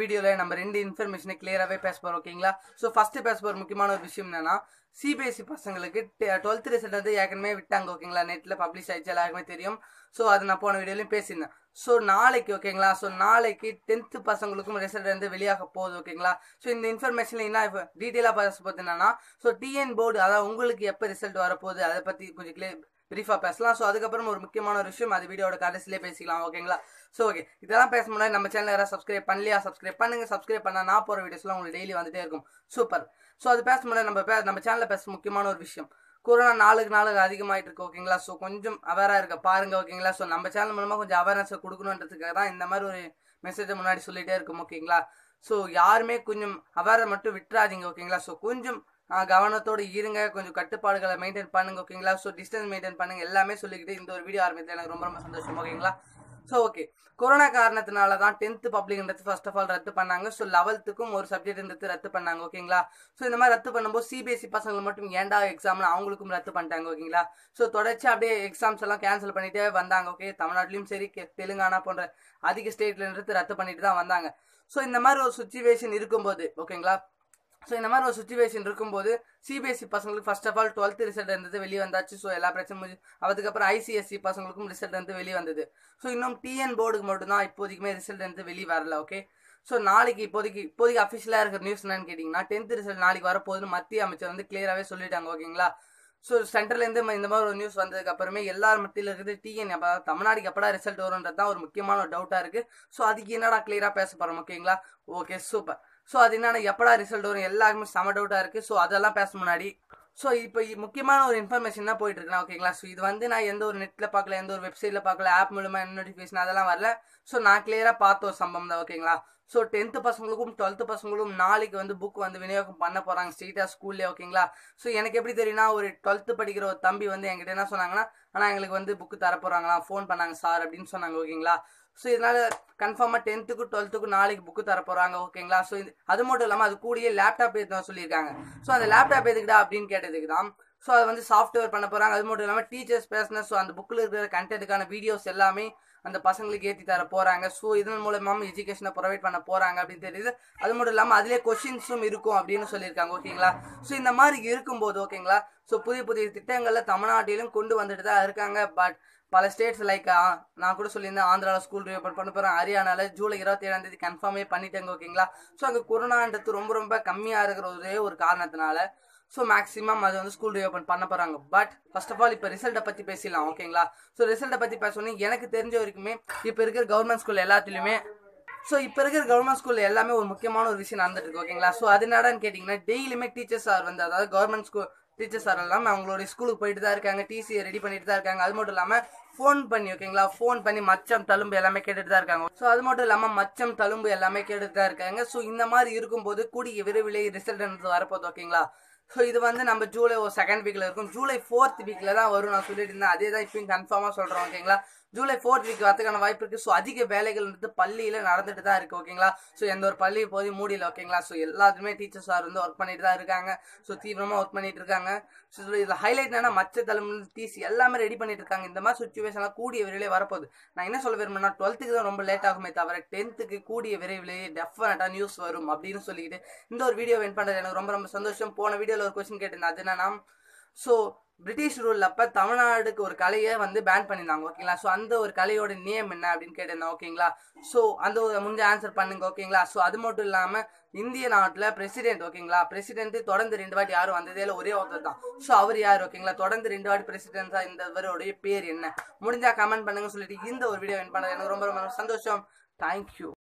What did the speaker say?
வீடியோவில் நம்ம ரெண்டு இன்ஃபர்மேஷனை கிளியராகவே பேச போகிறோம் ஓகேங்களா ஸோ ஃபஸ்ட்டு பேச போகிற முக்கியமான ஒரு விஷயம் என்னன்னா சிபிஎஸ்சி பசங்களுக்கு டுவெல்த் ரிசல்ட் வந்து ஏற்கனவே விட்டாங்க ஓகேங்களா நெட்டில் பப்ளிஷ் ஆயிடுச்சு எல்லாருக்குமே தெரியும் ஸோ அது நான் போன வீடியோலையும் பேசியிருந்தேன் ஸோ நாளைக்கு ஓகேங்களா ஸோ நாளைக்கு டென்த்து பசங்களுக்கும் ரிசல்ட் வந்து வெளியாக போகுது ஓகேங்களா ஸோ இந்த இன்ஃபர்மேஷன் என்ன டீட்டெயிலாக பேச போது என்னன்னா ஸோ டிஎன் போர்டு அதாவது உங்களுக்கு எப்போ ரிசல்ட் வரப்போகுது அதை பற்றி கொஞ்சம் கிளியர் பிரீஃபாக பேசலாம் ஸோ அதுக்கப்புறம் ஒரு முக்கியமான ஒரு விஷயம் அது வீடியோட கடைசியிலே பேசிக்கலாம் ஓகேங்களா ஸோ ஓகே இதெல்லாம் பேச முன்னாடி நம்ம சேனல் யாராவது சப்ஸ்கிரைப் பண்ணலையா சப்ஸ்கிரைப் பண்ணுங்க சப்ஸ்கிரைப் பண்ணா நான் போகிற வீடியோஸ்லாம் உங்களுக்கு டெய்லி வந்துட்டே இருக்கும் சூப்பர் ஸோ அது பேச முன்னாடி நம்ம பே நம்ம சேனலில் பேச முக்கியமான ஒரு விஷயம் கொரோனா நாளுக்கு நாளுக்கு அதிகமாயிட்டு இருக்கு ஓகேங்களா ஸோ கொஞ்சம் அவேராக இருக்க பாருங்க ஓகேங்களா ஸோ நம்ம சேனல் மூலமாக கொஞ்சம் அவேர்னஸ் கொடுக்கணுன்றதுக்காக தான் இந்த மாதிரி ஒரு மெசேஜை முன்னாடி சொல்லிட்டே இருக்கும் ஓகேங்களா ஸோ யாருமே கொஞ்சம் அவேரை மட்டும் விட்டுறாதீங்க ஓகேங்களா ஸோ கொஞ்சம் கவனத்தோடு இருங்க கொஞ்சம் கட்டுப்பாடுகளை மெயின்டைன் பண்ணுங்க ஓகேங்களா ஸோ டிஸ்டன்ஸ் மெயின்டைன் பண்ணுங்க எல்லாமே சொல்லிக்கிட்டு இந்த ஒரு வீடியோ ஆரம்பித்து எனக்கு ரொம்ப ரொம்ப சந்தோஷம் ஓகேங்களா ஸோ ஓகே கொரோனா காரணத்தினால தான் டென்த்து பப்ளிக்ன்றது ஃபர்ஸ்ட் ஆஃப் ஆல் ரத்து பண்ணாங்க ஸோ லெவல்த்துக்கும் ஒரு சப்ஜெக்ட்ன்றது ரத்து பண்ணாங்க ஓகேங்களா ஸோ இந்த மாதிரி ரத்து பண்ணும்போது சிபிஎஸ்சி பசங்களுக்கு மட்டும் ஏண்டா எக்ஸாம்னு அவங்களுக்கும் ரத்து பண்ணிட்டாங்க ஓகேங்களா ஸோ தொடர்ச்சி அப்படியே எக்ஸாம்ஸ் எல்லாம் கேன்சல் பண்ணிட்டே வந்தாங்க ஓகே தமிழ்நாட்டிலையும் சரி தெலுங்கானா போன்ற அதிக ஸ்டேட்லேருந்து ரத்து பண்ணிட்டு தான் வந்தாங்க ஸோ இந்த மாதிரி ஒரு சுச்சுவேஷன் இருக்கும்போது ஓகேங்களா ஸோ இந்த மாதிரி ஒரு சுச்சுவேஷன் இருக்கும்போது சிபிஎஸ்சி பசங்களுக்கு first of all twelfth result இருந்தது வெளியே வந்தாச்சு ஸோ எல்லா பிரச்சனையும் முடிஞ்சு அதுக்கப்புறம் ஐசிஎஸ்சி பசங்களுக்கும் ரிசல்ட் வந்து வெளியே வந்தது ஸோ இன்னும் டிஎன் போர்டுக்கு மட்டும்தான் இப்போதைக்குமே ரிசல்ட் வந்து வெளியே வரல ஓகே ஸோ நாளைக்கு இப்போதைக்கு இப்போதைக்கு அஃபிஷியலாக இருக்கிற நியூஸ் என்னன்னு கேட்டிங்கன்னா டென்த் ரிசல்ட் நாளைக்கு வரப்போகுதுன்னு மத்திய அமைச்சர் வந்து கிளியராகவே சொல்லிட்டாங்க ஓகேங்களா ஸோ சென்ட்ரல்லேருந்து இந்த மாதிரி ஒரு நியூஸ் வந்ததுக்கு அப்புறமே எல்லார் மத்தியில் இருக்குது டிஎன் அப்போ தமிழ்நாடுக்கு எப்படா ரிசல்ட் வரும்ன்றது தான் ஒரு முக்கியமான ஒரு டவுட்டாக இருக்குது ஸோ அதுக்கு என்னடா கிளியராக பேச போகிறோம் ஓகேங்களா ஓகே சூப்பர் ஸோ அது என்னன்னா எப்படா ரிசல்ட் வரும் எல்லாருக்குமே செம டவுட்டாக இருக்குது ஸோ அதெல்லாம் பேச முன்னாடி ஸோ இப்போ முக்கியமான ஒரு இன்ஃபர்மேஷன் தான் போயிட்டு இருக்குன்னா ஓகேங்களா ஸோ இது வந்து நான் எந்த ஒரு நெட்டில் பார்க்கல எந்த ஒரு வெப்சைட்டில் பார்க்கல ஆப் மூலமாக என்ன நோட்டிஃபிகேஷன் அதெல்லாம் வரல ஸோ நான் கிளியராக பார்த்த ஒரு சம்பவம் தான் ஓகேங்களா ஸோ டென்த்து பசங்களுக்கும் டுவெல்த்து பசங்களுக்கும் நாளைக்கு வந்து புக் வந்து விநியோகம் பண்ண போகிறாங்க ஸ்ட்ரீட்டாக ஸ்கூல்லே ஓகேங்களா ஸோ எனக்கு எப்படி தெரியும்னா ஒரு டுவெல்த்து படிக்கிற ஒரு தம்பி வந்து என்கிட்ட என்ன சொன்னாங்கன்னா ஆனால் எங்களுக்கு வந்து புக்கு தர போகிறாங்களா ஃபோன் பண்ணாங்க சார் அப்படின்னு சொன்னாங்க ஓகேங்களா ஸோ இதனால் கன்ஃபார்மாக டென்த்துக்கும் டுவெல்த்துக்கும் நாளைக்கு புக்கு தர போகிறாங்க ஓகேங்களா ஸோ இது அது மட்டும் இல்லாமல் அது கூடிய லேப்டாப் எடுத்து சொல்லியிருக்காங்க ஸோ அந்த லேப்டாப் எதுக்குடா அப்படின்னு கேட்டதுக்கு தான் ஸோ அது வந்து சாஃப்ட்வேர் பண்ண போகிறாங்க அது மட்டும் இல்லாமல் டீச்சர்ஸ் பேசின ஸோ அந்த புக்கில் இருக்கிற கண்டென்ட்டுக்கான வீடியோஸ் எல்லாமே அந்த பசங்களுக்கு ஏற்றி தர போகிறாங்க ஸோ இதன் மூலமாக எஜுகேஷனை ப்ரொவைட் பண்ண போகிறாங்க அப்படின்னு தெரியுது அது மட்டும் இல்லாமல் அதிலே கொஷின்ஸும் இருக்கும் அப்படின்னு சொல்லியிருக்காங்க ஓகேங்களா ஸோ இந்த மாதிரி இருக்கும்போது ஓகேங்களா ஸோ புதிய புதிய திட்டங்களில் தமிழ்நாட்டிலும் கொண்டு வந்துட்டு தான் இருக்காங்க பட் பல ஸ்டேட்ஸ் லைக் நான் கூட சொல்லியிருந்தேன் ஆந்திராவில் ஸ்கூல் ரீஓப்பன் பண்ண போகிறேன் ஹரியானாவில் ஜூலை இருபத்தி ஏழாம் தேதி கன்ஃபார்மே பண்ணிட்டாங்க ஓகேங்களா ஸோ அங்கே கொரோனான்றது ரொம்ப ரொம்ப கம்மியாக இருக்கிற ஒரே ஒரு காரணத்தினால ஸோ மேக்ஸிமம் அது வந்து ஸ்கூல் ரீஓப்பன் பண்ண போகிறாங்க பட் ஃபர்ஸ்ட் ஆஃப் ஆல் இப்போ ரிசல்ட்டை பற்றி பேசிடலாம் ஓகேங்களா ஸோ ரிசல்ட்டை பற்றி பேசணும் எனக்கு தெரிஞ்ச வரைக்குமே இப்போ இருக்கிற கவர்மெண்ட் ஸ்கூல் எல்லாத்துலேயுமே ஸோ இப்போ இருக்கிற கவர்மெண்ட் ஸ்கூலில் எல்லாமே ஒரு முக்கியமான ஒரு விஷயம் நடந்துட்டு இருக்கு ஓகேங்களா ஸோ அது என்னடான்னு கேட்டிங்கன்னா டெய்லியுமே டீச்சர்ஸ் சார் வந்து அதாவது கவர்மெண்ட் ஸ்கூல் டீச்சர்ஸ் சார் எல்லாமே அவங்களுடைய ஸ்கூலுக்கு போயிட்டு தான் இருக்காங்க டிசியை ரெடி பண்ணிட்டு தான் இருக்காங்க அது மட்டும் இல்லாமல் ஃபோன் பண்ணி ஓகேங்களா ஃபோன் பண்ணி மச்சம் தழும்பு எல்லாமே கேட்டுட்டு தான் இருக்காங்க ஸோ அது மட்டும் இல்லாமல் மச்சம் தழும்பு எல்லாமே கேட்டுட்டு தான் இருக்காங்க ஸோ இந்த மாதிரி இருக்கும்போது கூடிய விரைவிலே ரிசல்ட் வரப்போகுது ஓகேங்களா ஸோ இது வந்து நம்ம ஜூலை ஒரு செகண்ட் வீக்கில் இருக்கும் ஜூலை ஃபோர்த் வீக்கில் தான் வரும் நான் சொல்லிட்டு இருந்தேன் அதே தான் இப்பயும் கன்ஃபார்மாக சொல்கிறேன் ஓகேங்களா ஜூலை ஃபோர்த் வீக் வரதுக்கான வாய்ப்பு இருக்குது ஸோ அதிக வேலைகள் வந்து பள்ளியில் நடந்துட்டு தான் இருக்குது ஓகேங்களா ஸோ எந்த ஒரு பள்ளி போய் மூடியில் ஓகேங்களா ஸோ எல்லாத்துமே டீச்சர்ஸ் சார் வந்து ஒர்க் பண்ணிட்டு தான் இருக்காங்க ஸோ தீவிரமாக ஒர்க் பண்ணிட்டு இருக்காங்க ஸோ இதில் ஹைலைட் என்னன்னா மச்ச தலைமை டிசி எல்லாமே ரெடி பண்ணிட்டு இருக்காங்க இந்த மாதிரி சுச்சுவேஷன்லாம் கூடிய விரைவிலே வரப்போகுது நான் என்ன சொல்ல விரும்புனா டுவெல்த்துக்கு தான் ரொம்ப லேட் ஆகுமே தவிர டென்த்துக்கு கூடிய விரைவிலே டெஃபினட்டாக நியூஸ் வரும் அப்படின்னு சொல்லிக்கிட்டு இந்த ஒரு வீடியோ வென் பண்ணுறது எனக்கு ரொம்ப ரொம்ப சந்தோஷம் போன வீடியோவில் ஒரு கொஸ்டின் கேட்டிருந்தேன் அது என்னன்னா ஸோ பிரிட்டிஷ் ரூல் அப்போ தமிழ்நாடுக்கு ஒரு கலையை வந்து பேன் பண்ணியிருந்தாங்க ஓகேங்களா ஸோ அந்த ஒரு கலையோட நேம் என்ன அப்படின்னு கேட்டிருந்தேன் ஓகேங்களா ஸோ அந்த ஒரு முடிஞ்ச ஆன்சர் பண்ணுங்க ஓகேங்களா ஸோ அது மட்டும் இல்லாமல் இந்திய நாட்டில் பிரசிடென்ட் ஓகேங்களா பிரசிடென்ட் தொடர்ந்து ரெண்டு வாட்டி யாரும் வந்ததே இல்லை ஒரே ஒருத்தர் தான் ஸோ அவர் யார் ஓகேங்களா தொடர்ந்து ரெண்டு வாட்டி பிரசிடென்டா இந்தவருடைய பேர் என்ன முடிஞ்சா கமெண்ட் பண்ணுங்க சொல்லிட்டு இந்த ஒரு வீடியோ வின் பண்ணது எனக்கு ரொம்ப ரொம்ப சந்தோஷம் தேங்க்யூ